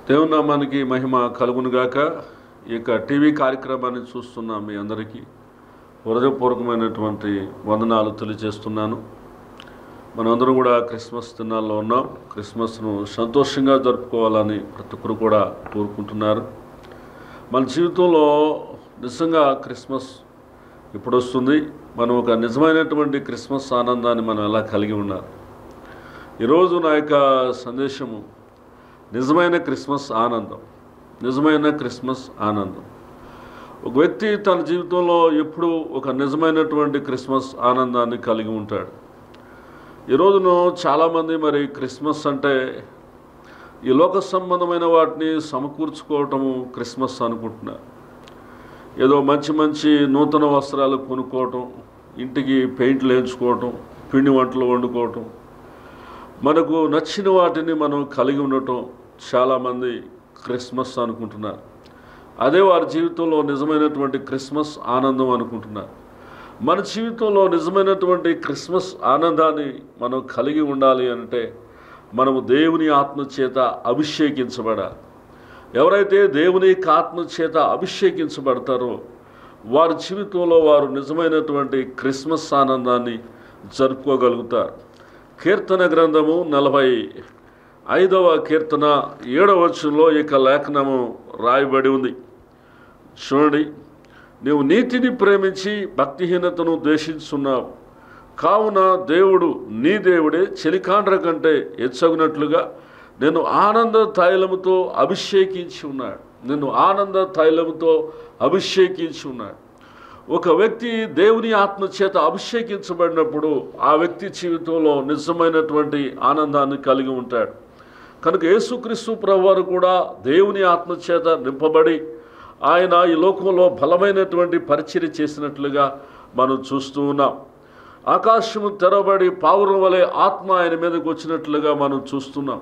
దేవుని నామానికి మహిమ కలుగునుగాక ఈ యొక్క టీవీ కార్యక్రమాన్ని చూస్తున్న మీ అందరికీ హృదయపూర్వకమైనటువంటి వందనాలు తెలియజేస్తున్నాను మనందరం కూడా క్రిస్మస్ దినాల్లో ఉన్నాం క్రిస్మస్ను సంతోషంగా జరుపుకోవాలని ప్రతి ఒక్కరు కూడా కోరుకుంటున్నారు మన జీవితంలో నిజంగా క్రిస్మస్ ఇప్పుడు వస్తుంది మనం ఒక నిజమైనటువంటి క్రిస్మస్ ఆనందాన్ని మనం ఎలా కలిగి ఉన్నారు ఈరోజు నా యొక్క సందేశము నిజమైన క్రిస్మస్ ఆనందం నిజమైన క్రిస్మస్ ఆనందం ఒక వ్యక్తి తన జీవితంలో ఎప్పుడు ఒక నిజమైనటువంటి క్రిస్మస్ ఆనందాన్ని కలిగి ఉంటాడు ఈ రోజున చాలామంది మరి క్రిస్మస్ అంటే ఈ లోక సంబంధమైన వాటిని సమకూర్చుకోవటము క్రిస్మస్ అనుకుంటున్నారు ఏదో మంచి మంచి నూతన వస్త్రాలు కొనుక్కోవటం ఇంటికి పెయింట్లు వేయించుకోవటం పిండి వంటలు వండుకోవటం మనకు నచ్చిన వాటిని మనం కలిగి ఉండటం చాలామంది క్రిస్మస్ అనుకుంటున్నారు అదే వారి జీవితంలో నిజమైనటువంటి క్రిస్మస్ ఆనందం అనుకుంటున్నారు మన జీవితంలో నిజమైనటువంటి క్రిస్మస్ ఆనందాన్ని మనం కలిగి ఉండాలి అంటే మనము దేవుని ఆత్మ చేత అభిషేకించబడాలి ఎవరైతే దేవుని యొక్క ఆత్మ చేత అభిషేకించబడతారో వారి జీవితంలో వారు నిజమైనటువంటి క్రిస్మస్ ఆనందాన్ని జరుపుకోగలుగుతారు కీర్తన గ్రంథము నలభై ఐదవ కీర్తన ఏడవ వచనంలో ఇక లేఖనము రాయబడి ఉంది చూడండి నీవు నీతిని ప్రేమించి భక్తిహీనతను ద్వేషిస్తున్నావు కావున దేవుడు నీ దేవుడే చెలికాండ్ర కంటే హెచ్చగినట్లుగా నేను ఆనంద తైలముతో అభిషేకించి ఉన్నాడు నిన్ను ఆనంద తైలముతో అభిషేకించి ఉన్నాడు ఒక వ్యక్తి దేవుని ఆత్మ చేత అభిషేకించబడినప్పుడు ఆ వ్యక్తి జీవితంలో నిజమైనటువంటి ఆనందాన్ని కలిగి ఉంటాడు కనుక యేసుక్రీస్తు ప్రభువారు కూడా దేవుని ఆత్మ చేత నింపబడి ఆయన ఈ లోకంలో బలమైనటువంటి పరిచర్య చేసినట్లుగా మనం చూస్తూ ఉన్నాం ఆకాశము తెరబడి పావురం వలె ఆత్మ ఆయన మీదకి వచ్చినట్లుగా మనం చూస్తున్నాం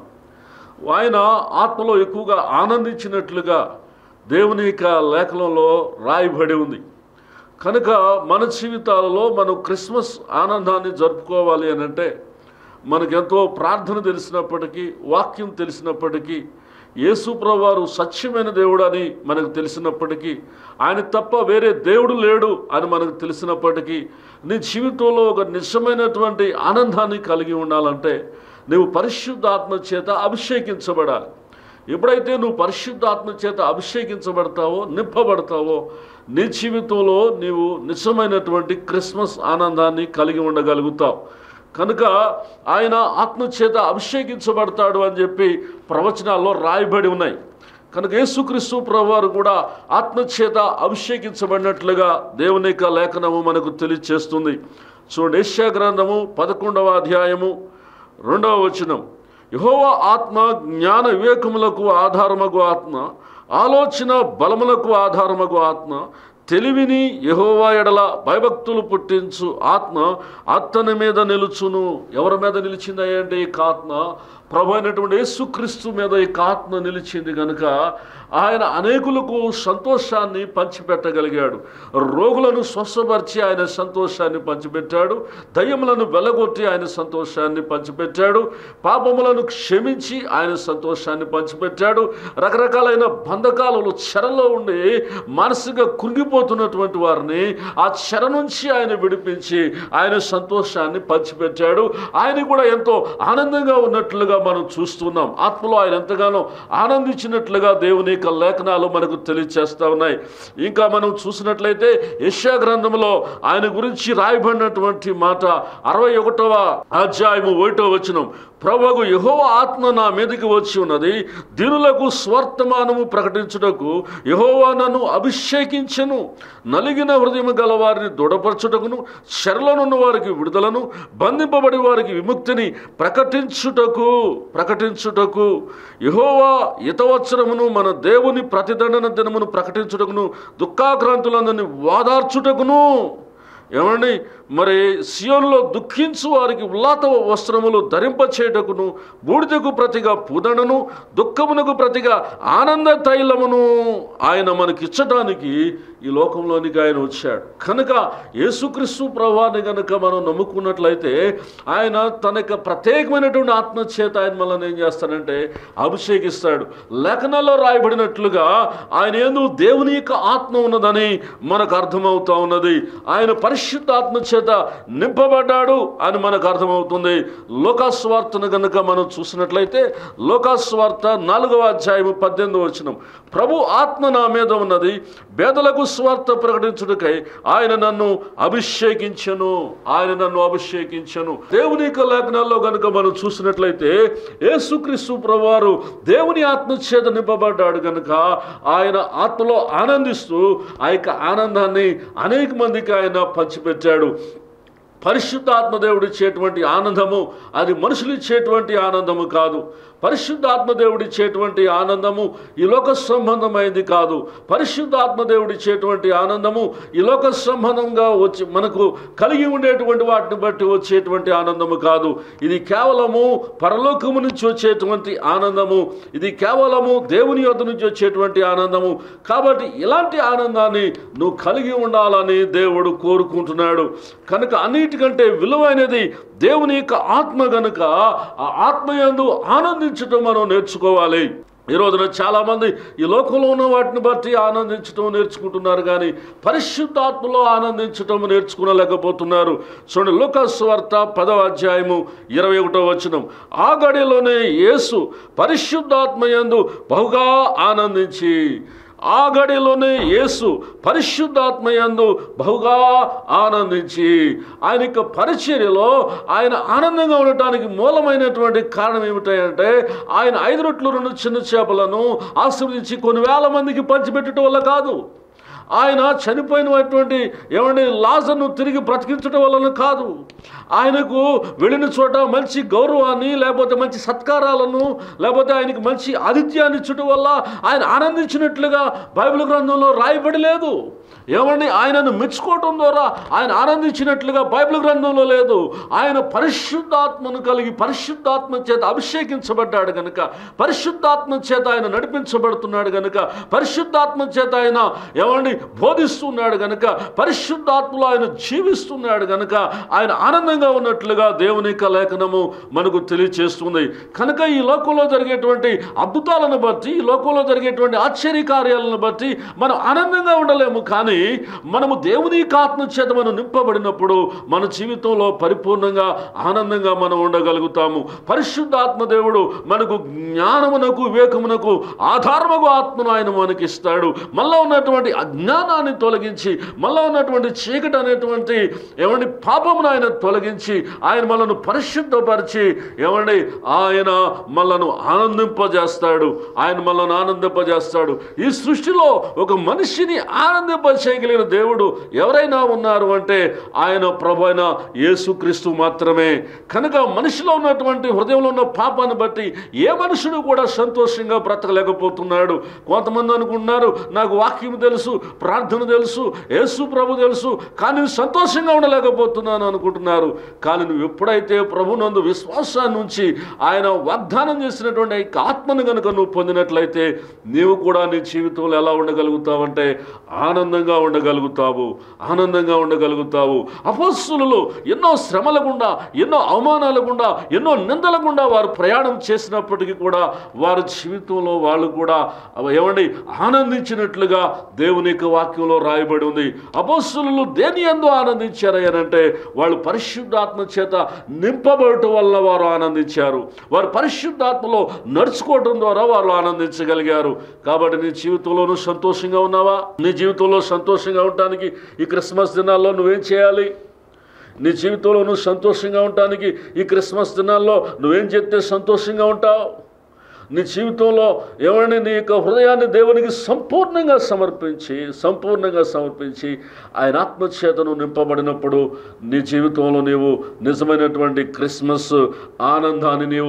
ఆయన ఆత్మలో ఎక్కువగా ఆనందించినట్లుగా దేవుని యొక్క లేఖనంలో రాయబడి ఉంది కనుక మన జీవితాలలో మనం క్రిస్మస్ ఆనందాన్ని జరుపుకోవాలి అని అంటే మనకెంతో ప్రార్థన తెలిసినప్పటికీ వాక్యం తెలిసినప్పటికీ యేసుప్రవారు సత్యమైన దేవుడు అని మనకు తెలిసినప్పటికీ ఆయన తప్ప వేరే దేవుడు లేడు అని మనకు తెలిసినప్పటికీ నీ జీవితంలో ఒక నిజమైనటువంటి ఆనందాన్ని కలిగి ఉండాలంటే నువ్వు పరిశుద్ధాత్మ చేత అభిషేకించబడాలి ఎప్పుడైతే నువ్వు పరిశుద్ధాత్మ చేత అభిషేకించబడతావో నింపబడతావో నీ జీవితంలో నీవు నిజమైనటువంటి క్రిస్మస్ ఆనందాన్ని కలిగి ఉండగలుగుతావు కనుక ఆయన ఆత్మచేత అభిషేకించబడతాడు అని చెప్పి ప్రవచనాల్లో రాయబడి ఉన్నాయి కనుక యేసుక్రీస్తు ప్రభువారు కూడా ఆత్మచేత అభిషేకించబడినట్లుగా దేవుని యొక్క లేఖనము మనకు తెలియచేస్తుంది చూడండి ఏష్యా గ్రంథము పదకొండవ అధ్యాయము రెండవ వచనం యహోవ ఆత్మ జ్ఞాన వివేకములకు ఆధారమగు ఆత్మ ఆలోచన బలములకు ఆధారమగు ఆత్మ తెలివిని యహోవా ఎడల భయభక్తులు పుట్టించు ఆత్మ అత్తని మీద నిలుచును ఎవరి మీద నిలిచింది అంటే ఈ ఆత్మ ప్రభు అయినటువంటి యేసుక్రీస్తు మీద ఈ ఆత్మ నిలిచింది కనుక ఆయన అనేకులకు సంతోషాన్ని పంచిపెట్టగలిగాడు రోగులను స్వస్థపరిచి ఆయన సంతోషాన్ని పంచిపెట్టాడు దయ్యములను వెలగొట్టి ఆయన సంతోషాన్ని పంచిపెట్టాడు పాపములను క్షమించి ఆయన సంతోషాన్ని పంచిపెట్టాడు రకరకాలైన బంధకాలలో చెరలో ఉండి మనసుగా కృంగిపోతున్నటువంటి వారిని ఆ చెర నుంచి ఆయన విడిపించి ఆయన సంతోషాన్ని పంచిపెట్టాడు ఆయన కూడా ఎంతో ఆనందంగా ఉన్నట్లుగా మనం చూస్తున్నాం ఆత్మలో ఆయన ఎంతగానో ఆనందించినట్లుగా దేవుని యొక్క లేఖనాలు మనకు తెలియచేస్తూ ఉన్నాయి ఇంకా మనం చూసినట్లయితే యశా గ్రంథంలో ఆయన గురించి రాయబడినటువంటి మాట అరవై ఒకటవ అధ్యాయము ఒకటో వచనం ప్రభువు యహోవ ఆత్మ నా మీదకి వచ్చి ఉన్నది దీనులకు స్వర్తమానము ప్రకటించుటకు యహోవా నన్ను అభిషేకించను నలిగిన హృదయం గల వారిని దృఢపరచుటకును చెరలోనున్న వారికి విడుదలను బంధింపబడి వారికి విముక్తిని ప్రకటించుటకు ప్రకటించుటకు యహోవా హితవత్సరమును మన దేవుని ప్రతిదండన దినమును ప్రకటించుటకును దుఃఖాక్రాంతులందరినీ వాదార్చుటకును ఏమండి మరి సియోన్లో దుఃఖించు వారికి ఉల్లాత వస్త్రములు ధరింపచేయటకును బూడిదకు ప్రతిగా పుదనను దుఃఖమునకు ప్రతిగా ఆనంద తైలమును ఆయన మనకిచ్చటానికి ఈ లోకంలోనికి ఆయన వచ్చాడు కనుక యేసుక్రీస్తు ప్రభాని కనుక మనం నమ్ముకున్నట్లయితే ఆయన తన యొక్క ప్రత్యేకమైనటువంటి ఆత్మచేత ఆయన మనల్ని ఏం చేస్తాడంటే అభిషేకిస్తాడు లేఖనాల్లో రాయబడినట్లుగా ఆయన ఏందు దేవుని యొక్క ఆత్మ ఉన్నదని మనకు అర్థమవుతా ఉన్నది ఆయన పరిశుద్ధ ఆత్మ చేత నింపబడ్డాడు అని మనకు అర్థమవుతుంది లోకాస్వార్తను కనుక మనం చూసినట్లయితే లోకాస్వార్త నాలుగవ అధ్యాయము పద్దెనిమిది వచనం ప్రభు ఆత్మ నా మీద ఉన్నది పేదలకు స్వార్థ ప్రకటించుటకై ఆయన నన్ను అభిషేకించను ఆయన నన్ను అభిషేకించను దేవుని యొక్క లేఖనాల్లో కనుక మనం చూసినట్లయితే యేసుక్రీస్తు ప్రభువారు దేవుని ఆత్మ చేత నింపబడ్డాడు కనుక ఆయన ఆత్మలో ఆనందిస్తూ ఆ యొక్క ఆనందాన్ని అనేక మందికి ఆయన పంచిపెట్టాడు పరిశుద్ధాత్మ దేవుడు ఇచ్చేటువంటి ఆనందము అది మనుషులు ఇచ్చేటువంటి ఆనందము కాదు పరిశుద్ధాత్మ దేవుడు ఇచ్చేటువంటి ఆనందము ఈ లోక సంబంధమైంది కాదు పరిశుద్ధాత్మ దేవుడు ఇచ్చేటువంటి ఆనందము ఈ లోక సంబంధంగా వచ్చి మనకు కలిగి ఉండేటువంటి వాటిని బట్టి వచ్చేటువంటి ఆనందము కాదు ఇది కేవలము పరలోకము నుంచి వచ్చేటువంటి ఆనందము ఇది కేవలము దేవుని యొద్ద నుంచి వచ్చేటువంటి ఆనందము కాబట్టి ఇలాంటి ఆనందాన్ని నువ్వు కలిగి ఉండాలని దేవుడు కోరుకుంటున్నాడు కనుక అన్నిటికంటే విలువైనది దేవుని యొక్క ఆత్మ గనుక ఆ ఆత్మయందు ఆనందించటం మనం నేర్చుకోవాలి ఈ రోజున చాలామంది ఈ లోకంలో ఉన్న వాటిని బట్టి ఆనందించటం నేర్చుకుంటున్నారు కానీ పరిశుద్ధాత్మలో ఆనందించటం నేర్చుకునలేకపోతున్నారు చూడండి లోకస్వార్త పదవ అధ్యాయము ఇరవై ఒకటో వచనం ఆ గడిలోనే యేసు పరిశుద్ధాత్మయందు బహుగా ఆనందించి ఆ గడిలోనే యేసు పరిశుద్ధాత్మయందు బహుగా ఆనందించి ఆయన యొక్క పరిచర్యలో ఆయన ఆనందంగా ఉండటానికి మూలమైనటువంటి కారణం ఏమిటంటే ఆయన ఐదు రొట్లు రెండు చిన్న చేపలను ఆశీర్వదించి కొన్ని వేల మందికి పంచిపెట్టడం వల్ల కాదు ఆయన చనిపోయినటువంటి ఏమండి లాజర్ను తిరిగి బ్రతికించడం వలన కాదు ఆయనకు వెళ్ళిన చోట మంచి గౌరవాన్ని లేకపోతే మంచి సత్కారాలను లేకపోతే ఆయనకు మంచి ఆతిథ్యాన్ని ఇచ్చటం వల్ల ఆయన ఆనందించినట్లుగా బైబిల్ గ్రంథంలో రాయబడి లేదు ఏమండి ఆయనను మెచ్చుకోవటం ద్వారా ఆయన ఆనందించినట్లుగా బైబిల్ గ్రంథంలో లేదు ఆయన పరిశుద్ధాత్మను కలిగి పరిశుద్ధాత్మ చేత అభిషేకించబడ్డాడు కనుక పరిశుద్ధాత్మ చేత ఆయన నడిపించబడుతున్నాడు కనుక పరిశుద్ధాత్మ చేత ఆయన ఏమండి బోధిస్తున్నాడు కనుక పరిశుద్ధాత్మలో ఆయన జీవిస్తున్నాడు కనుక ఆయన ఆనందంగా ఉన్నట్లుగా దేవుని యొక్క లేఖనము మనకు తెలియచేస్తుంది కనుక ఈ లోకంలో జరిగేటువంటి అద్భుతాలను బట్టి ఈ లోకంలో జరిగేటువంటి ఆశ్చర్య కార్యాలను బట్టి మనం ఆనందంగా ఉండలేము కానీ మనము దేవుని యొక్క ఆత్మ చేత మనం నింపబడినప్పుడు మన జీవితంలో పరిపూర్ణంగా ఆనందంగా మనం ఉండగలుగుతాము పరిశుద్ధాత్మ దేవుడు మనకు జ్ఞానమునకు వివేకమునకు ఆధారముగు ఆత్మను ఆయన మనకి ఇస్తాడు మళ్ళా ఉన్నటువంటి అజ్ఞానాన్ని తొలగించి మళ్ళా ఉన్నటువంటి చీకటి అనేటువంటి ఏమండి పాపమును ఆయన తొలగించి ఆయన మనను పరిశుద్ధపరిచి ఏమండి ఆయన మనను ఆనందింపజేస్తాడు ఆయన మనల్ని ఆనందింపజేస్తాడు ఈ సృష్టిలో ఒక మనిషిని ఆనందింపచేయగలిగిన దేవుడు ఎవరైనా ఉన్నారు అంటే ఆయన ప్రభు అయిన యేసుక్రీస్తు మాత్రమే కనుక మనిషిలో ఉన్నటువంటి హృదయంలో ఉన్న పాపాన్ని బట్టి ఏ మనుషుడు కూడా సంతోషంగా బ్రతకలేకపోతున్నాడు కొంతమంది అనుకుంటున్నారు నాకు వాక్యం తెలుసు ప్రార్థన తెలుసు యేసు ప్రభు తెలుసు కానీ నేను సంతోషంగా ఉండలేకపోతున్నాను అనుకుంటున్నారు కానీ నువ్వు ఎప్పుడైతే ప్రభునందు విశ్వాసాన్ని ఉంచి ఆయన వాగ్దానం చేసినటువంటి ఈ ఆత్మను కనుక నువ్వు పొందినట్లయితే నీవు కూడా నీ జీవితంలో ఎలా ఉండగలుగుతావంటే ఆనందంగా ఉండగలుగుతావు ఆనందంగా ఉండగలుగుతావు అపస్సులు ఎన్నో శ్రమల గుండా ఎన్నో అవమానాల గుండా ఎన్నో నిందల గుండా వారు ప్రయాణం చేసినప్పటికీ కూడా వారి జీవితంలో వాళ్ళు కూడా ఏమండి ఆనందించినట్లుగా దేవుని యొక్క వాక్యంలో రాయబడి ఉంది అపోస్తులు దేని ఎందు ఆనందించారనంటే వాళ్ళు పరిశుద్ధాత్మ చేత నింపబడటం వల్ల వారు ఆనందించారు వారు పరిశుద్ధాత్మలో నడుచుకోవటం ద్వారా వాళ్ళు ఆనందించగలిగారు కాబట్టి నీ జీవితంలోనూ సంతోషంగా ఉన్నావా నీ జీవితంలో సంతోషంగా ఉండటానికి ఈ క్రిస్మస్ దినాల్లో నువ్వేం చేయాలి నీ జీవితంలో నువ్వు సంతోషంగా ఉండటానికి ఈ క్రిస్మస్ దినాల్లో నువ్వేం చెప్తే సంతోషంగా ఉంటావు నీ జీవితంలో ఏమండి నీ యొక్క హృదయాన్ని దేవునికి సంపూర్ణంగా సమర్పించి సంపూర్ణంగా సమర్పించి ఆయన ఆత్మచేతను నింపబడినప్పుడు నీ జీవితంలో నీవు నిజమైనటువంటి క్రిస్మస్ ఆనందాన్ని నీవు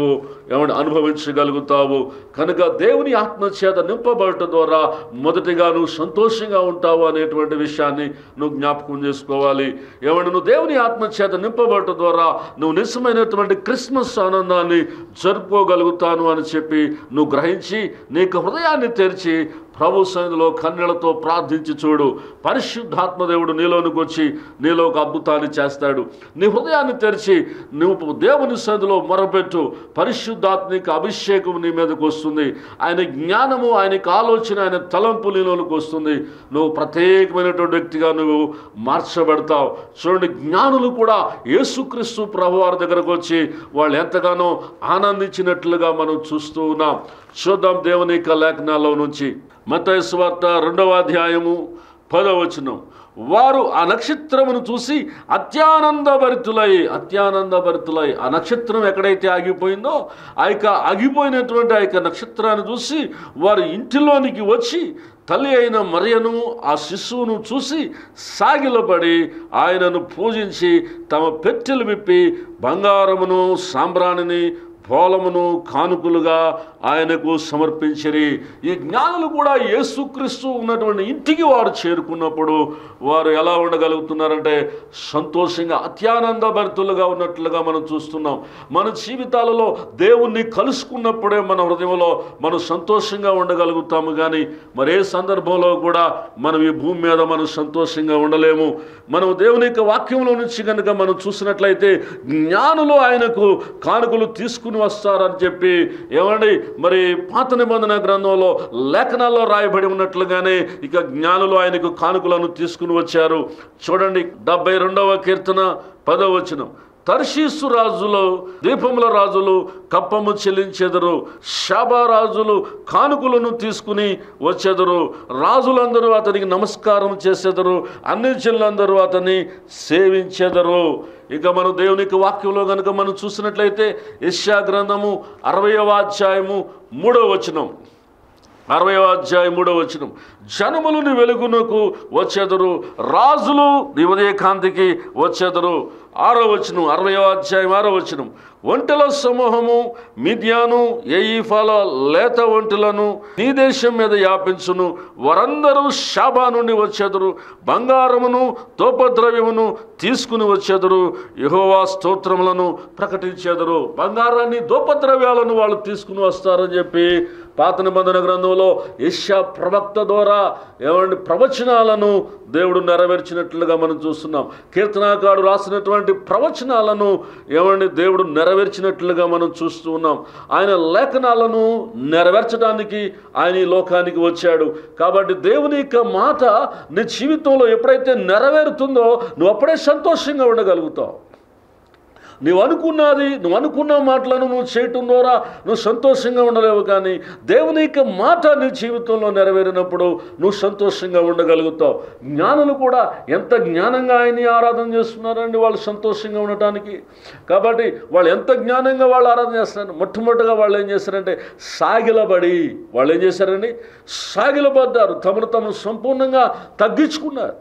ఏమంటే అనుభవించగలుగుతావు కనుక దేవుని ఆత్మ చేత నింపబడటం ద్వారా మొదటిగా నువ్వు సంతోషంగా ఉంటావు అనేటువంటి విషయాన్ని నువ్వు జ్ఞాపకం చేసుకోవాలి ఏమంటే నువ్వు దేవుని ఆత్మ చేత నింపబడటం ద్వారా నువ్వు నిజమైనటువంటి క్రిస్మస్ ఆనందాన్ని జరుపుకోగలుగుతాను అని చెప్పి నువ్వు గ్రహించి నీకు హృదయాన్ని తెరిచి ప్రభు సన్నిధిలో కన్నెలతో ప్రార్థించి చూడు పరిశుద్ధాత్మ దేవుడు నీలోనికి వచ్చి నీలో ఒక అద్భుతాన్ని చేస్తాడు నీ హృదయాన్ని తెరిచి నువ్వు దేవుని సన్నిధిలో మొరపెట్టు పరిశుద్ధాత్మిక అభిషేకం నీ మీదకు వస్తుంది ఆయన జ్ఞానము ఆయనకి ఆలోచన ఆయన తలంపు నీలోనికి వస్తుంది నువ్వు ప్రత్యేకమైనటువంటి వ్యక్తిగా నువ్వు మార్చబడతావు చూడండి జ్ఞానులు కూడా యేసుక్రీస్తు ప్రభు వారి దగ్గరకు వచ్చి వాళ్ళు ఎంతగానో ఆనందించినట్లుగా మనం చూస్తూ ఉన్నాం చూద్దాం దేవుని యొక్క లేఖనాల్లో నుంచి మత్తయి సువార్త రెండవ అధ్యాయము పదవచనం వారు ఆ నక్షత్రమును చూసి అత్యానందభరితులై అత్యానందభరితులై ఆ నక్షత్రం ఎక్కడైతే ఆగిపోయిందో ఆ యొక్క ఆగిపోయినటువంటి ఆ యొక్క నక్షత్రాన్ని చూసి వారు ఇంటిలోనికి వచ్చి తల్లి అయిన మరియను ఆ శిశువును చూసి సాగిలపడి ఆయనను పూజించి తమ పెట్టెలు విప్పి బంగారమును సాంబ్రాణిని పోలమును కానుకలుగా ఆయనకు సమర్పించిరి ఈ జ్ఞానులు కూడా యేసుక్రీస్తు ఉన్నటువంటి ఇంటికి వారు చేరుకున్నప్పుడు వారు ఎలా ఉండగలుగుతున్నారంటే సంతోషంగా అత్యానంద భరితులుగా ఉన్నట్లుగా మనం చూస్తున్నాం మన జీవితాలలో దేవుణ్ణి కలుసుకున్నప్పుడే మన హృదయంలో మనం సంతోషంగా ఉండగలుగుతాము కానీ మరే సందర్భంలో కూడా మనం ఈ భూమి మీద మనం సంతోషంగా ఉండలేము మనం దేవుని యొక్క వాక్యంలో నుంచి కనుక మనం చూసినట్లయితే జ్ఞానులు ఆయనకు కానుకలు తీసుకుని వస్తారని చెప్పి ఏమండి మరి పాత నిబంధన గ్రంథంలో లేఖనాల్లో రాయబడి ఉన్నట్లుగానే ఇక జ్ఞానులు ఆయనకు కానుకలను తీసుకుని వచ్చారు చూడండి డెబ్బై రెండవ కీర్తన పదవచనం తర్షీసు రాజులు దీపముల రాజులు కప్పము చెల్లించెదరు శాబా రాజులు కానుకలను తీసుకుని వచ్చెదరు రాజులందరూ అతనికి నమస్కారం చేసేదరు అన్ని చెల్లందరూ అతన్ని సేవించెదరు ఇక మనం దేవునికి వాక్యంలో కనుక మనం చూసినట్లయితే యశ్యా గ్రంథము అరవయవ అధ్యాయము మూడవ వచనం అరవయవ అధ్యాయం మూడవ వచనం జనములు నీ వెలుగునకు వచ్చేదరు రాజులు నీ ఉదయకాంతికి వచ్చేదరు ఆరో వచనం అరవయవ అధ్యాయం ఆరో వచనం ఒంటెల సమూహము మిద్యాను ఏఈఫాల లేత ఒంటెలను నీ దేశం మీద యాపించును వారందరూ శాబా నుండి వచ్చేదరు బంగారమును తోపద్రవ్యమును తీసుకుని వచ్చేదరు యహోవా స్తోత్రములను ప్రకటించేదరు బంగారాన్ని దోపద్రవ్యాలను వాళ్ళు తీసుకుని వస్తారని చెప్పి పాత నిబంధన గ్రంథంలో యశ్యా ప్రవక్త ద్వారా ఏమండి ప్రవచనాలను దేవుడు నెరవేర్చినట్లుగా మనం చూస్తున్నాం కీర్తనాకాడు రాసినటువంటి ప్రవచనాలను ఏమండి దేవుడు నెరవేర్చినట్లుగా మనం చూస్తూ ఉన్నాం ఆయన లేఖనాలను నెరవేర్చడానికి ఆయన ఈ లోకానికి వచ్చాడు కాబట్టి దేవుని యొక్క మాట నీ జీవితంలో ఎప్పుడైతే నెరవేరుతుందో నువ్వు అప్పుడే సంతోషంగా ఉండగలుగుతావు నువ్వు అనుకున్నది నువ్వు అనుకున్న మాటలను నువ్వు చేయటం ద్వారా నువ్వు సంతోషంగా ఉండలేవు కానీ దేవుని యొక్క మాట నీ జీవితంలో నెరవేరినప్పుడు నువ్వు సంతోషంగా ఉండగలుగుతావు జ్ఞానులు కూడా ఎంత జ్ఞానంగా ఆయన్ని ఆరాధన చేస్తున్నారండి వాళ్ళు సంతోషంగా ఉండటానికి కాబట్టి వాళ్ళు ఎంత జ్ఞానంగా వాళ్ళు ఆరాధన చేస్తున్నారు మొట్టమొదటిగా వాళ్ళు ఏం చేస్తారంటే సాగిలబడి వాళ్ళు ఏం చేశారండి సాగిలబడ్డారు తమను తమను సంపూర్ణంగా తగ్గించుకున్నారు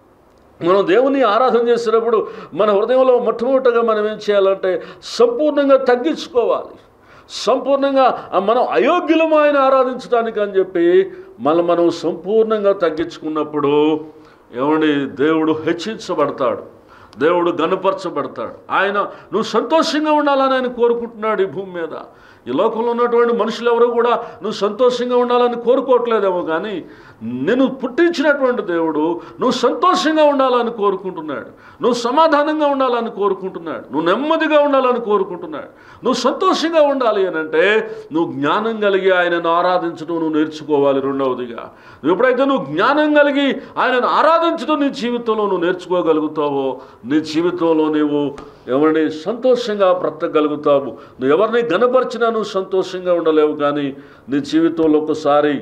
మనం దేవుని ఆరాధన చేసేటప్పుడు మన హృదయంలో మొట్టమొదటిగా మనం ఏం చేయాలంటే సంపూర్ణంగా తగ్గించుకోవాలి సంపూర్ణంగా ఆ మనం అయోగ్యులము ఆయన ఆరాధించడానికి అని చెప్పి మనం మనం సంపూర్ణంగా తగ్గించుకున్నప్పుడు ఏమండి దేవుడు హెచ్చించబడతాడు దేవుడు గనపరచబడతాడు ఆయన నువ్వు సంతోషంగా ఉండాలని ఆయన కోరుకుంటున్నాడు ఈ భూమి మీద ఈ లోకంలో ఉన్నటువంటి మనుషులు ఎవరు కూడా నువ్వు సంతోషంగా ఉండాలని కోరుకోవట్లేదేమో కానీ నేను పుట్టించినటువంటి దేవుడు నువ్వు సంతోషంగా ఉండాలని కోరుకుంటున్నాడు నువ్వు సమాధానంగా ఉండాలని కోరుకుంటున్నాడు నువ్వు నెమ్మదిగా ఉండాలని కోరుకుంటున్నాడు నువ్వు సంతోషంగా ఉండాలి అని అంటే నువ్వు జ్ఞానం కలిగి ఆయనను ఆరాధించడం నువ్వు నేర్చుకోవాలి రెండవదిగా ఎప్పుడైతే నువ్వు జ్ఞానం కలిగి ఆయనను ఆరాధించడం నీ జీవితంలో నువ్వు నేర్చుకోగలుగుతావో నీ జీవితంలో నీవు ఎవరిని సంతోషంగా బ్రతకగలుగుతావు నువ్వు ఎవరిని గనపరిచినా నువ్వు సంతోషంగా ఉండలేవు కానీ నీ జీవితంలో ఒకసారి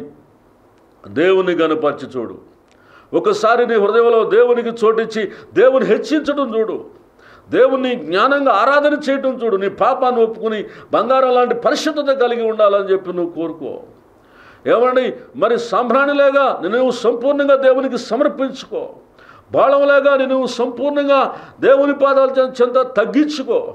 దేవుని గనపరిచి చూడు ఒకసారి నీ హృదయంలో దేవునికి చోటిచ్చి దేవుని హెచ్చించడం చూడు దేవుణ్ణి జ్ఞానంగా ఆరాధన చేయటం చూడు నీ పాపాన్ని ఒప్పుకుని బంగారం లాంటి పరిశుద్ధత కలిగి ఉండాలని చెప్పి నువ్వు కోరుకో ఏమండి మరి సాంబ్రాణిలేగా నువ్వు సంపూర్ణంగా దేవునికి సమర్పించుకో బాళంలాగా నువ్వు సంపూర్ణంగా దేవుని పాదాల చెంత తగ్గించుకో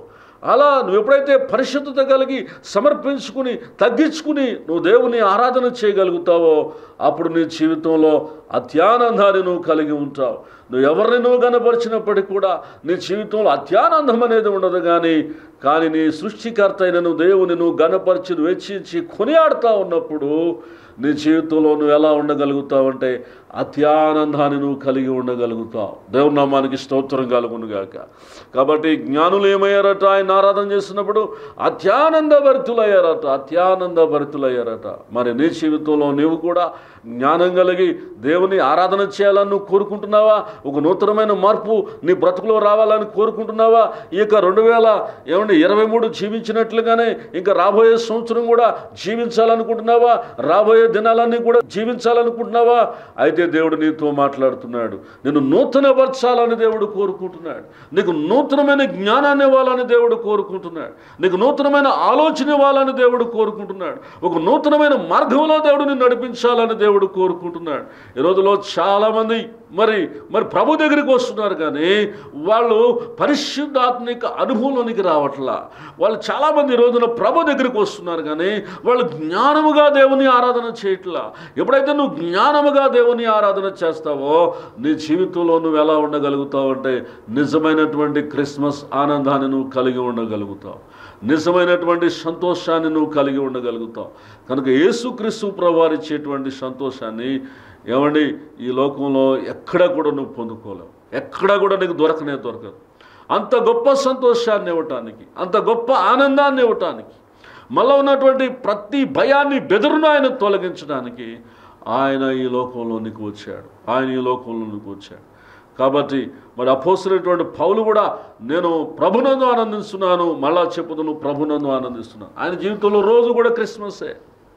అలా నువ్వు ఎప్పుడైతే పరిశుద్ధత కలిగి సమర్పించుకుని తగ్గించుకుని నువ్వు దేవుని ఆరాధన చేయగలుగుతావో అప్పుడు నీ జీవితంలో అత్యానందాన్ని నువ్వు కలిగి ఉంటావు నువ్వు ఎవరిని నువ్వు కనపరిచినప్పటికీ కూడా నీ జీవితంలో అత్యానందం అనేది ఉండదు కానీ కానీ నీ సృష్టికర్త అయిన నువ్వు దేవుని నువ్వు గనపరిచి నువ్వు వెచ్చించి కొనియాడుతూ ఉన్నప్పుడు నీ జీవితంలో నువ్వు ఎలా ఉండగలుగుతావంటే అత్యానందాన్ని నువ్వు కలిగి ఉండగలుగుతావు దేవుని నామానికి స్తోత్రం కలుగునుగాక కాబట్టి జ్ఞానులు ఏమయ్యారట ఆయన ఆరాధన చేస్తున్నప్పుడు అత్యానంద భరితులయ్యారట అత్యానంద భరితులయ్యారట మరి నీ జీవితంలో నీవు కూడా జ్ఞానం కలిగి దేవుని ఆరాధన చేయాలని నువ్వు కోరుకుంటున్నావా ఒక నూతనమైన మార్పు నీ బ్రతుకులో రావాలని కోరుకుంటున్నావా ఇక రెండు వేల ఏమండి ఇరవై మూడు జీవించినట్లుగానే ఇంకా రాబోయే సంవత్సరం కూడా జీవించాలనుకుంటున్నావా రాబోయే దినాలన్నీ కూడా జీవించాలనుకుంటున్నావా అయితే దేవుడు నీతో మాట్లాడుతున్నాడు నేను నూతనపరచాలని దేవుడు కోరుకుంటున్నాడు నీకు నూతనమైన జ్ఞానాన్ని ఇవ్వాలని దేవుడు కోరుకుంటున్నాడు నీకు నూతనమైన ఆలోచన ఇవ్వాలని దేవుడు కోరుకుంటున్నాడు ఒక నూతనమైన మార్గంలో దేవుడు నిన్ను నడిపించాలని దేవుడు కోరుకుంటున్నాడు ఈ రోజులో చాలామంది మరి మరి ప్రభు దగ్గరికి వస్తున్నారు కానీ వాళ్ళు పరిశుద్ధాత్మిక అనుభవంలోనికి రావట్లా వాళ్ళు చాలామంది ఈ రోజున ప్రభు దగ్గరికి వస్తున్నారు కానీ వాళ్ళు జ్ఞానముగా దేవుని ఆరాధన చేయట్లా ఎప్పుడైతే నువ్వు జ్ఞానముగా దేవుని ఆరాధన చేస్తావో నీ జీవితంలో నువ్వు ఎలా ఉండగలుగుతావు అంటే నిజమైనటువంటి క్రిస్మస్ ఆనందాన్ని నువ్వు కలిగి ఉండగలుగుతావు నిజమైనటువంటి సంతోషాన్ని నువ్వు కలిగి ఉండగలుగుతావు కనుక యేసుక్రీస్తు ప్రభువారు ఇచ్చేటువంటి సంతోషాన్ని ఏమండి ఈ లోకంలో ఎక్కడ కూడా నువ్వు పొందుకోలేవు ఎక్కడ కూడా నీకు దొరకనే దొరకదు అంత గొప్ప సంతోషాన్ని ఇవ్వటానికి అంత గొప్ప ఆనందాన్ని ఇవ్వటానికి మళ్ళీ ఉన్నటువంటి ప్రతి భయాన్ని బెదురును ఆయన తొలగించడానికి ఆయన ఈ లోకంలోనికి వచ్చాడు ఆయన ఈ లోకంలోనికి వచ్చాడు కాబట్టి మరి అపోసినటువంటి పౌలు కూడా నేను ప్రభునందు ఆనందిస్తున్నాను మళ్ళా చెప్పుదును ప్రభునందు ఆనందిస్తున్నాను ఆయన జీవితంలో రోజు కూడా క్రిస్మసే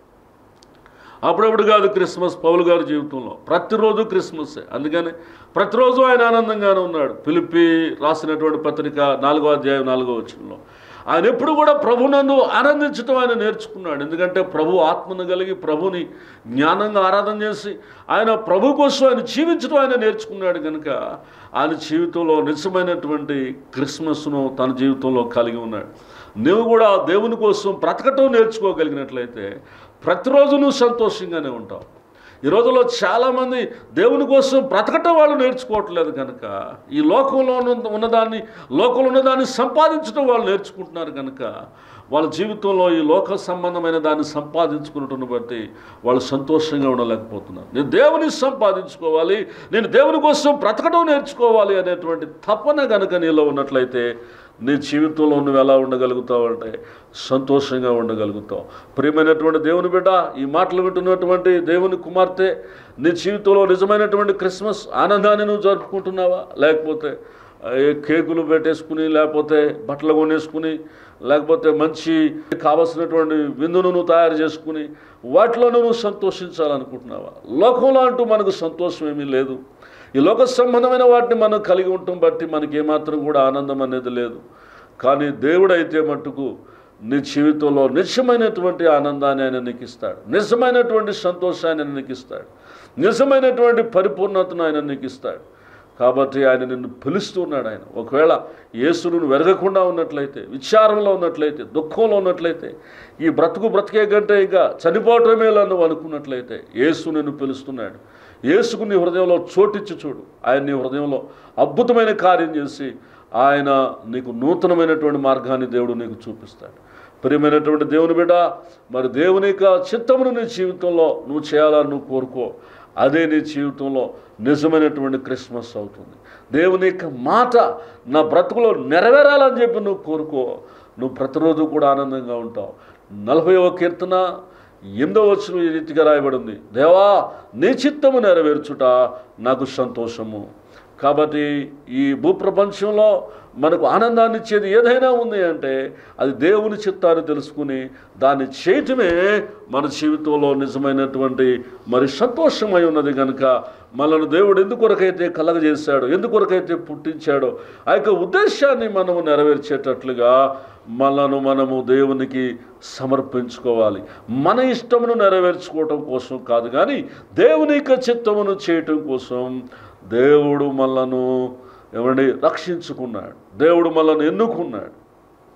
అప్పుడప్పుడు కాదు క్రిస్మస్ పౌలు గారి జీవితంలో ప్రతిరోజు క్రిస్మస్సే అందుకని ప్రతిరోజు ఆయన ఆనందంగానే ఉన్నాడు పిలిపి రాసినటువంటి పత్రిక నాలుగో అధ్యాయం నాలుగో వచనంలో ఆయన ఎప్పుడు కూడా ప్రభునందు ఆనందించడం ఆయన నేర్చుకున్నాడు ఎందుకంటే ప్రభు ఆత్మను కలిగి ప్రభుని జ్ఞానంగా ఆరాధన చేసి ఆయన ప్రభు కోసం ఆయన జీవించడం ఆయన నేర్చుకున్నాడు కనుక ఆయన జీవితంలో నిజమైనటువంటి క్రిస్మస్ను తన జీవితంలో కలిగి ఉన్నాడు నువ్వు కూడా దేవుని కోసం బ్రతకటం నేర్చుకోగలిగినట్లయితే ప్రతిరోజు నువ్వు సంతోషంగానే ఉంటావు ఈ రోజుల్లో చాలామంది దేవుని కోసం బ్రతకటం వాళ్ళు నేర్చుకోవట్లేదు కనుక ఈ లోకంలో ఉన్న ఉన్నదాన్ని లోకంలో ఉన్నదాన్ని సంపాదించడం వాళ్ళు నేర్చుకుంటున్నారు కనుక వాళ్ళ జీవితంలో ఈ లోక సంబంధమైన దాన్ని సంపాదించుకున్నట్టును బట్టి వాళ్ళు సంతోషంగా ఉండలేకపోతున్నారు నేను దేవుని సంపాదించుకోవాలి నేను దేవుని కోసం బ్రతకడం నేర్చుకోవాలి అనేటువంటి తపన కనుక నీలో ఉన్నట్లయితే నీ జీవితంలో నువ్వు ఎలా ఉండగలుగుతావు అంటే సంతోషంగా ఉండగలుగుతావు ప్రియమైనటువంటి దేవుని బిడ్డ ఈ మాటలు వింటున్నటువంటి దేవుని కుమార్తె నీ జీవితంలో నిజమైనటువంటి క్రిస్మస్ ఆనందాన్ని నువ్వు జరుపుకుంటున్నావా లేకపోతే ఏ కేకులు పెట్టేసుకుని లేకపోతే బట్టలు కొనేసుకుని లేకపోతే మంచి కావలసినటువంటి విందును నువ్వు తయారు చేసుకుని వాటిలోనూ నువ్వు సంతోషించాలనుకుంటున్నావా లోకంలో అంటూ మనకు సంతోషం ఏమీ లేదు ఈ లోక సంబంధమైన వాటిని మనం కలిగి ఉండటం బట్టి మనకి ఏమాత్రం కూడా ఆనందం అనేది లేదు కానీ దేవుడైతే మట్టుకు నీ జీవితంలో నిజమైనటువంటి ఆనందాన్ని ఆయన నీకు ఇస్తాడు నిజమైనటువంటి సంతోషాన్ని ఆయన నీకు ఇస్తాడు నిజమైనటువంటి పరిపూర్ణతను ఆయన నీకు ఇస్తాడు కాబట్టి ఆయన నిన్ను పిలుస్తున్నాడు ఆయన ఒకవేళ యేసును నువ్వు వెరగకుండా ఉన్నట్లయితే విచారంలో ఉన్నట్లయితే దుఃఖంలో ఉన్నట్లయితే ఈ బ్రతుకు బ్రతికే కంటే ఇంకా చనిపోవటమే నువ్వు అనుకున్నట్లయితే యేసు నిన్ను పిలుస్తున్నాడు యేసుకు నీ హృదయంలో చోటిచ్చి చూడు ఆయన నీ హృదయంలో అద్భుతమైన కార్యం చేసి ఆయన నీకు నూతనమైనటువంటి మార్గాన్ని దేవుడు నీకు చూపిస్తాడు ప్రియమైనటువంటి దేవుని బిడ్డ మరి దేవుని యొక్క చిత్తమును నీ జీవితంలో నువ్వు చేయాలని నువ్వు కోరుకో అదే నీ జీవితంలో నిజమైనటువంటి క్రిస్మస్ అవుతుంది దేవుని యొక్క మాట నా బ్రతుకులో నెరవేరాలని చెప్పి నువ్వు కోరుకో నువ్వు ప్రతిరోజు కూడా ఆనందంగా ఉంటావు నలభైవ కీర్తన ఎనిమిదో వచ్చిన ఈ రీతిగా రాయబడింది దేవా నీ చిత్తము నెరవేర్చుట నాకు సంతోషము కాబట్టి ఈ భూప్రపంచంలో మనకు ఆనందాన్ని ఇచ్చేది ఏదైనా ఉంది అంటే అది దేవుని చిత్తాన్ని తెలుసుకుని దాన్ని చేయటమే మన జీవితంలో నిజమైనటువంటి మరి సంతోషమై ఉన్నది కనుక మనల్ని దేవుడు ఎందుకొరకైతే కలగజేశాడో ఎందుకొరకైతే పుట్టించాడో ఆ యొక్క ఉద్దేశాన్ని మనము నెరవేర్చేటట్లుగా మనను మనము దేవునికి సమర్పించుకోవాలి మన ఇష్టమును నెరవేర్చుకోవటం కోసం కాదు కానీ దేవుని యొక్క చిత్తమును చేయటం కోసం దేవుడు మనలను ఏమండి రక్షించుకున్నాడు దేవుడు మనల్ని ఎన్నుకున్నాడు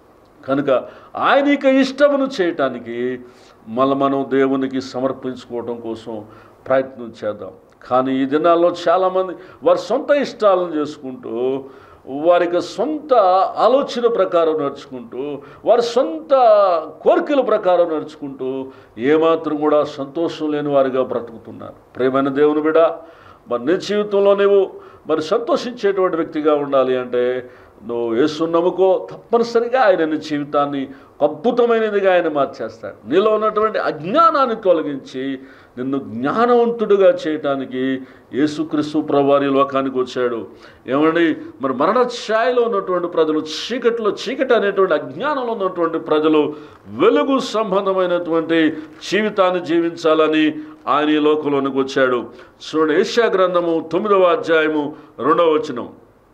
కనుక ఆయన ఇక ఇష్టమును చేయటానికి మళ్ళీ మనం దేవునికి సమర్పించుకోవడం కోసం ప్రయత్నం చేద్దాం కానీ ఈ దినాల్లో చాలామంది వారి సొంత ఇష్టాలను చేసుకుంటూ వారికి సొంత ఆలోచన ప్రకారం నడుచుకుంటూ వారి సొంత కోరికల ప్రకారం నడుచుకుంటూ ఏమాత్రం కూడా సంతోషం లేని వారిగా బ్రతుకుతున్నారు ప్రేమైన దేవుని బిడ మరి నీ జీవితంలో నువ్వు మరి సంతోషించేటువంటి వ్యక్తిగా ఉండాలి అంటే నువ్వు యేసు నమ్ముకో తప్పనిసరిగా ఆయన నీ జీవితాన్ని ఒక అద్భుతమైనదిగా ఆయన మార్చేస్తాడు నీలో ఉన్నటువంటి అజ్ఞానాన్ని తొలగించి నిన్ను జ్ఞానవంతుడిగా చేయటానికి యేసుక్రీస్తు ప్రభువారి లోకానికి వచ్చాడు ఏమండి మరి మరణ ఛాయలో ఉన్నటువంటి ప్రజలు చీకట్లో చీకటి అనేటువంటి అజ్ఞానంలో ఉన్నటువంటి ప్రజలు వెలుగు సంబంధమైనటువంటి జీవితాన్ని జీవించాలని ఆయన ఈ లోకంలోనికి వచ్చాడు చూడండి ఏషియా గ్రంథము తొమ్మిదవ అధ్యాయము రెండవ వచనం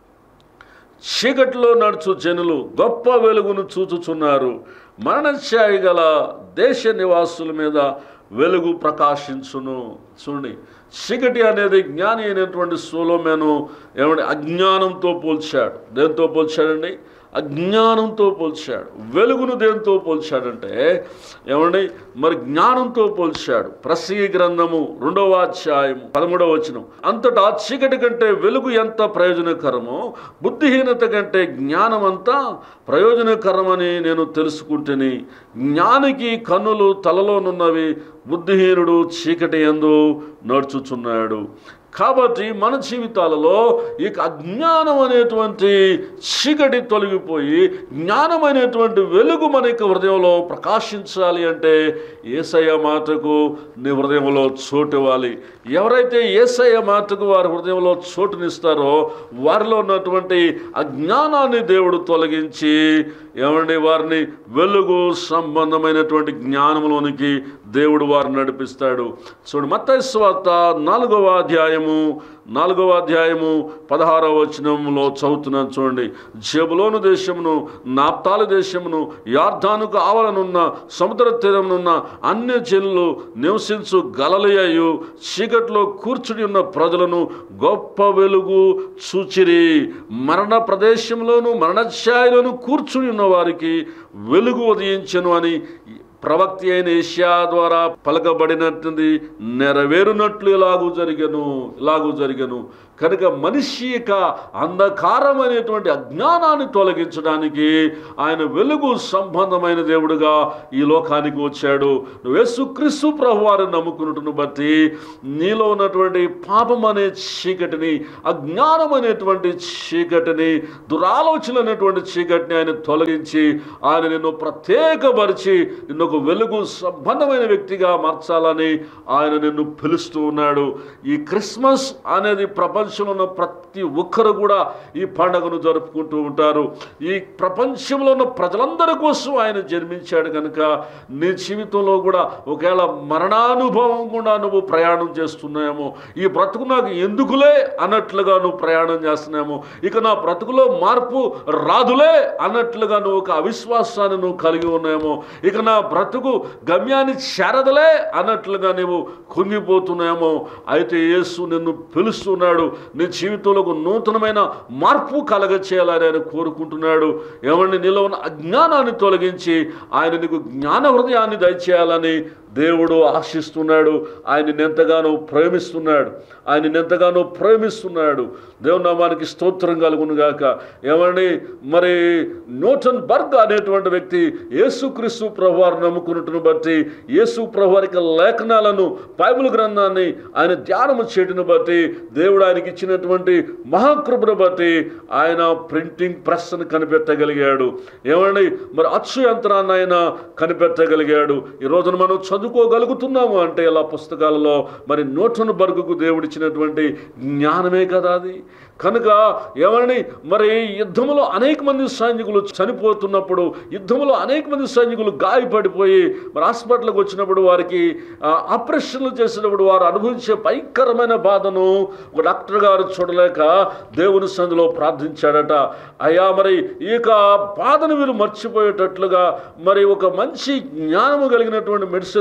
చీకటిలో నడుచు జనులు గొప్ప వెలుగును చూచుచున్నారు మరణఛాయి గల దేశ నివాసుల మీద వెలుగు ప్రకాశించును చూడండి చీకటి అనేది జ్ఞాని అయినటువంటి సోలోమేను ఏమంటే అజ్ఞానంతో పోల్చాడు దేంతో పోల్చాడండి అజ్ఞానంతో పోల్చాడు వెలుగును దేంతో పోల్చాడంటే ఏమండి మరి జ్ఞానంతో పోల్చాడు ప్రసీ గ్రంథము రెండవ అధ్యాయము పదమూడవ వచనం అంతటా చీకటి కంటే వెలుగు ఎంత ప్రయోజనకరమో బుద్ధిహీనత కంటే జ్ఞానం అంతా ప్రయోజనకరమని నేను తెలుసుకుంటుని జ్ఞానికి కన్నులు తలలోనున్నవి బుద్ధిహీనుడు చీకటి ఎందు నడుచుచున్నాడు కాబట్టి మన జీవితాలలో ఇక అజ్ఞానం అనేటువంటి చీకటి తొలగిపోయి జ్ఞానం అనేటువంటి వెలుగు మన యొక్క హృదయంలో ప్రకాశించాలి అంటే ఏసయ్య మాటకు నీ హృదయంలో చోటు ఇవ్వాలి ఎవరైతే ఏసయ్య మాటకు వారి హృదయంలో చోటునిస్తారో వారిలో ఉన్నటువంటి అజ్ఞానాన్ని దేవుడు తొలగించి ఏమండి వారిని వెలుగు సంబంధమైనటువంటి జ్ఞానంలోనికి దేవుడు వారిని నడిపిస్తాడు చూడు మత్తయి స్వార్త నాలుగవ అధ్యాయము నాలుగవ అధ్యాయము పదహారవ వచనంలో చదువుతున్నాను చూడండి జబులోను దేశమును నాప్తాలు దేశమును యార్ధానుకు ఆవలనున్న సముద్ర తీరమునున్న అన్య జనులు నివసించు గలలియు చీకట్లో కూర్చుని ఉన్న ప్రజలను గొప్ప వెలుగు చూచిరి మరణ ప్రదేశంలోను మరణఛాయలోను కూర్చుని ఉన్న వారికి వెలుగు ఉదయించను అని ప్రవక్తి అయిన ఏషియా ద్వారా పలకబడినట్టుంది నెరవేరునట్లు ఇలాగూ జరిగను ఇలాగూ జరిగను కనుక మనిషి యొక్క అంధకారం అనేటువంటి అజ్ఞానాన్ని తొలగించడానికి ఆయన వెలుగు సంబంధమైన దేవుడుగా ఈ లోకానికి వచ్చాడు నువ్వు యేసుక్రీస్తు ప్రభువారిని నమ్ముకున్నట్టును బట్టి నీలో ఉన్నటువంటి పాపం అనే చీకటిని అజ్ఞానం అనేటువంటి చీకటిని దురాలోచన అనేటువంటి చీకటిని ఆయన తొలగించి ఆయన నిన్ను ప్రత్యేకపరిచి నిన్ను ఒక వెలుగు సంబంధమైన వ్యక్తిగా మార్చాలని ఆయన నిన్ను పిలుస్తూ ఉన్నాడు ఈ క్రిస్మస్ అనేది ప్రపంచంలో ఉన్న ప్రతి ఒక్కరు కూడా ఈ పండుగను జరుపుకుంటూ ఉంటారు ఈ ప్రపంచంలో ఉన్న ప్రజలందరి కోసం ఆయన జన్మించాడు కనుక నీ జీవితంలో కూడా ఒకవేళ మరణానుభవం కూడా నువ్వు ప్రయాణం చేస్తున్నాయేమో ఈ బ్రతుకు నాకు ఎందుకులే అన్నట్లుగా నువ్వు ప్రయాణం చేస్తున్నామో ఇక నా బ్రతుకులో మార్పు రాదులే అన్నట్లుగా నువ్వు ఒక అవిశ్వాసాన్ని నువ్వు కలిగి ఉన్నాయేమో ఇక నా బ్రతుకు గమ్యాన్ని చేరదలే అన్నట్లుగా నువ్వు కుంగిపోతున్నాయేమో అయితే యేసు నిన్ను పిలుస్తున్నాడు నీ జీవితంలో ఒక నూతనమైన మార్పు కలగ చేయాలని ఆయన కోరుకుంటున్నాడు ఏమండి నీలో ఉన్న అజ్ఞానాన్ని తొలగించి ఆయన నీకు జ్ఞాన హృదయాన్ని దయచేయాలని దేవుడు ఆశిస్తున్నాడు ఆయన ఎంతగానో ప్రేమిస్తున్నాడు ఆయన ఎంతగానో ప్రేమిస్తున్నాడు దేవుని నామానికి స్తోత్రం కలుగును గాక ఏమండి మరి న్యూటన్ బర్గ్ అనేటువంటి వ్యక్తి యేసుక్రీస్తు ప్రభువారు నమ్ముకున్నట్టును బట్టి యేసు ప్రభువారికి లేఖనాలను బైబిల్ గ్రంథాన్ని ఆయన ధ్యానము చేయటను బట్టి దేవుడు ఆయనకి ఇచ్చినటువంటి మహాకృపను బట్టి ఆయన ప్రింటింగ్ ప్రెస్ను కనిపెట్టగలిగాడు ఏమండి మరి అచ్చు యంత్రాన్ని ఆయన కనిపెట్టగలిగాడు ఈ రోజున మనం చదువుకోగలుగుతున్నాము అంటే ఇలా పుస్తకాలలో మరి నోటను బర్గుకు దేవుడిచ్చినటువంటి జ్ఞానమే కదా అది కనుక ఏమని మరి యుద్ధంలో అనేక మంది సైనికులు చనిపోతున్నప్పుడు యుద్ధంలో అనేక మంది సైనికులు గాయపడిపోయి మరి హాస్పిటల్కి వచ్చినప్పుడు వారికి ఆ, ఆపరేషన్లు చేసినప్పుడు వారు అనుభవించే భయంకరమైన బాధను ఒక డాక్టర్ గారు చూడలేక దేవుని సందులో ప్రార్థించాడట అయ్యా మరి ఈ యొక్క బాధను వీరు మర్చిపోయేటట్లుగా మరి ఒక మంచి జ్ఞానము కలిగినటువంటి మెడిసిన్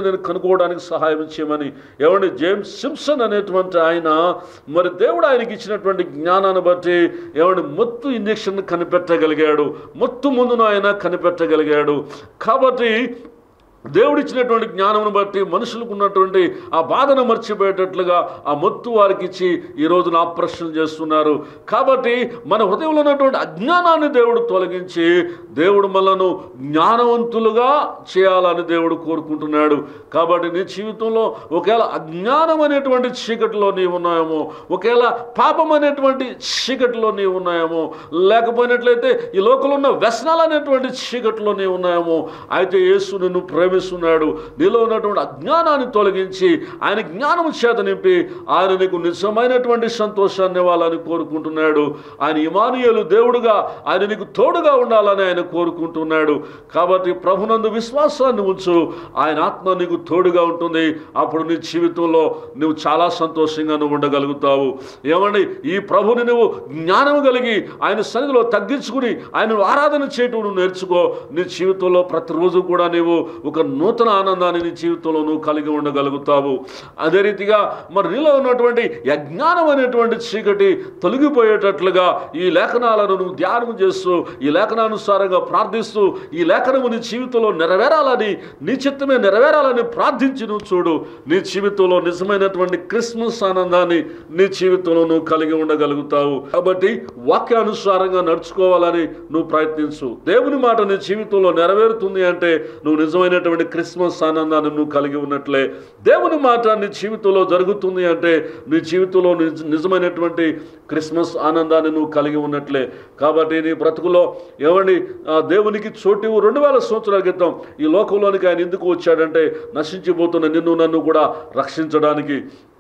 నేను కనుక్కోవడానికి సహాయం చేయమని ఏమండి జేమ్స్ సింప్సన్ అనేటువంటి ఆయన మరి దేవుడు ఆయనకి ఇచ్చినటువంటి జ్ఞానాన్ని బట్టి ఏమండి మొత్తు ఇంజక్షన్ కనిపెట్టగలిగాడు మొత్తు ముందును ఆయన కనిపెట్టగలిగాడు కాబట్టి దేవుడిచ్చినటువంటి జ్ఞానమును బట్టి మనుషులకు ఉన్నటువంటి ఆ బాధను మర్చిపోయేటట్లుగా ఆ మొత్తు వారికి ఇచ్చి ఈ రోజున ఆపరేషన్ చేస్తున్నారు కాబట్టి మన హృదయంలో ఉన్నటువంటి అజ్ఞానాన్ని దేవుడు తొలగించి దేవుడు మనను జ్ఞానవంతులుగా చేయాలని దేవుడు కోరుకుంటున్నాడు కాబట్టి నీ జీవితంలో ఒకవేళ అజ్ఞానం అనేటువంటి చీకటిలో నీవు ఉన్నాయేమో ఒకవేళ పాపం అనేటువంటి చీకటిలో నీవు ఉన్నాయేమో లేకపోయినట్లయితే ఈ లోకంలో ఉన్న వ్యసనాలు అనేటువంటి చీకటిలో నీవు ఉన్నాయేమో అయితే యేసు నిన్ను ప్రేమిస్తున్నాడు నీలో ఉన్నటువంటి అజ్ఞానాన్ని తొలగించి ఆయన జ్ఞానం చేత నింపి ఆయన నీకు నిజమైనటువంటి సంతోషాన్ని ఇవ్వాలని కోరుకుంటున్నాడు ఆయన ఇమానుయేలు దేవుడుగా ఆయన నీకు తోడుగా ఉండాలని ఆయన కోరుకుంటున్నాడు కాబట్టి ప్రభునందు విశ్వాసాన్ని ఉంచు ఆయన ఆత్మ నీకు తోడుగా ఉంటుంది అప్పుడు నీ జీవితంలో నువ్వు చాలా సంతోషంగా నువ్వు ఉండగలుగుతావు ఏమండి ఈ ప్రభుని నువ్వు జ్ఞానం కలిగి ఆయన సన్నిధిలో తగ్గించుకుని ఆయనను ఆరాధన చేయటం నువ్వు నేర్చుకో నీ జీవితంలో ప్రతిరోజు కూడా నీవు ఒక నూతన ఆనందాన్ని నీ జీవితంలో నువ్వు కలిగి ఉండగలుగుతావు అదే రీతిగా మరి నీలో ఉన్నటువంటి యజ్ఞానం అనేటువంటి చీకటి తొలగిపోయేటట్లుగా ఈ లేఖనాలను నువ్వు ధ్యానం చేస్తూ ఈ లేఖనానుసారంగా ప్రార్థిస్తూ ఈ లేఖనము నీ జీవితంలో నెరవేరాలని నీ చిత్తమే నెరవేరాలని ప్రార్థించి నువ్వు చూడు నీ జీవితంలో నిజమైనటువంటి క్రిస్మస్ ఆనందాన్ని నీ జీవితంలో నువ్వు కలిగి ఉండగలుగుతావు కాబట్టి వాక్యానుసారంగా నడుచుకోవాలని నువ్వు ప్రయత్నించు దేవుని మాట నీ జీవితంలో నెరవేరుతుంది అంటే నువ్వు నిజమైనటువంటి క్రిస్మస్ ఆనందాన్ని నువ్వు కలిగి ఉన్నట్లే దేవుని మాట నీ జీవితంలో జరుగుతుంది అంటే నీ జీవితంలో నిజ- నిజమైనటువంటి క్రిస్మస్ ఆనందాన్ని నువ్వు కలిగి ఉన్నట్లే కాబట్టి నీ బ్రతుకులో ఏమండి ఆ దేవునికి చోటు రెండు వేల సంవత్సరాల క్రితం ఈ లోకంలోనికి ఆయన ఎందుకు వచ్చాడంటే నశించిపోతున్న నిన్ను నన్ను కూడా రక్షించడానికి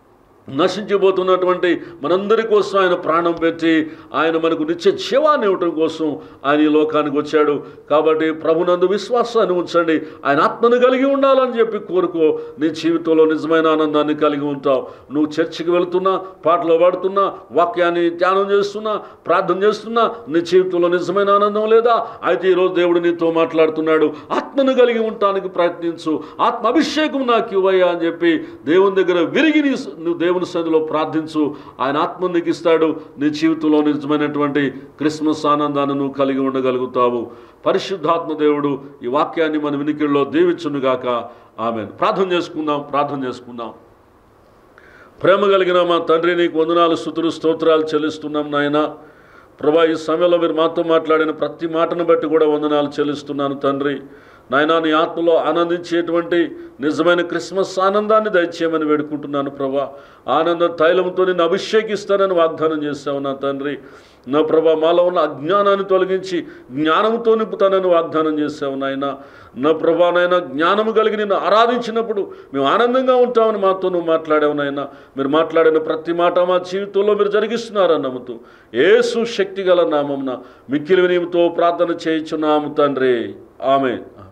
నశించిపోతున్నటువంటి మనందరి కోసం ఆయన ప్రాణం పెట్టి ఆయన మనకు నిత్య జీవాన్ని ఇవ్వటం కోసం ఆయన ఈ లోకానికి వచ్చాడు కాబట్టి ప్రభునందు విశ్వాసాన్ని ఉంచండి ఆయన ఆత్మను కలిగి ఉండాలని చెప్పి కోరుకో నీ జీవితంలో నిజమైన ఆనందాన్ని కలిగి ఉంటావు నువ్వు చర్చికి వెళుతున్నా పాటలు పాడుతున్నా వాక్యాన్ని ధ్యానం చేస్తున్నా ప్రార్థన చేస్తున్నా నీ జీవితంలో నిజమైన ఆనందం లేదా అయితే ఈరోజు దేవుడు నీతో మాట్లాడుతున్నాడు ఆత్మను కలిగి ఉండటానికి ప్రయత్నించు ఆత్మ అభిషేకం నాకు ఇవ్వయ్యా అని చెప్పి దేవుని దగ్గర విరిగి నీ నువ్వు దేవుని సన్నిధిలో ప్రార్థించు ఆయన ఆత్మ నీకు ఇస్తాడు నీ జీవితంలో నిజమైనటువంటి క్రిస్మస్ ఆనందాన్ని నువ్వు కలిగి ఉండగలుగుతావు పరిశుద్ధాత్మ దేవుడు ఈ వాక్యాన్ని మన వినికిడిలో దీవించునుగాక ఆమె ప్రార్థన చేసుకుందాం ప్రార్థన చేసుకుందాం ప్రేమ కలిగిన మా తండ్రి నీకు వందనాలు స్థుతులు స్తోత్రాలు చెల్లిస్తున్నాం నాయన ప్రభా ఈ సమయంలో మీరు మాతో మాట్లాడిన ప్రతి మాటను బట్టి కూడా వందనాలు చెల్లిస్తున్నాను తండ్రి నాయనా నీ ఆత్మలో ఆనందించేటువంటి నిజమైన క్రిస్మస్ ఆనందాన్ని దయచేయమని వేడుకుంటున్నాను ప్రభా ఆనంద తైలంతో నేను అభిషేకిస్తానని వాగ్దానం చేశావు నా తండ్రి నా ప్రభా మాలో ఉన్న అజ్ఞానాన్ని తొలగించి జ్ఞానంతో నింపుతానని వాగ్దానం చేశావు నాయన నా ప్రభా నాయన జ్ఞానము కలిగి నిన్ను ఆరాధించినప్పుడు మేము ఆనందంగా ఉంటామని మాతో నువ్వు మాట్లాడావు నాయన మీరు మాట్లాడిన ప్రతి మాట మా జీవితంలో మీరు జరిగిస్తున్నారని నమ్ముతూ ఏసు శక్తి గల నామమున మిక్కిలి వినయంతో ప్రార్థన చేయించున్నాము తండ్రి ఆమె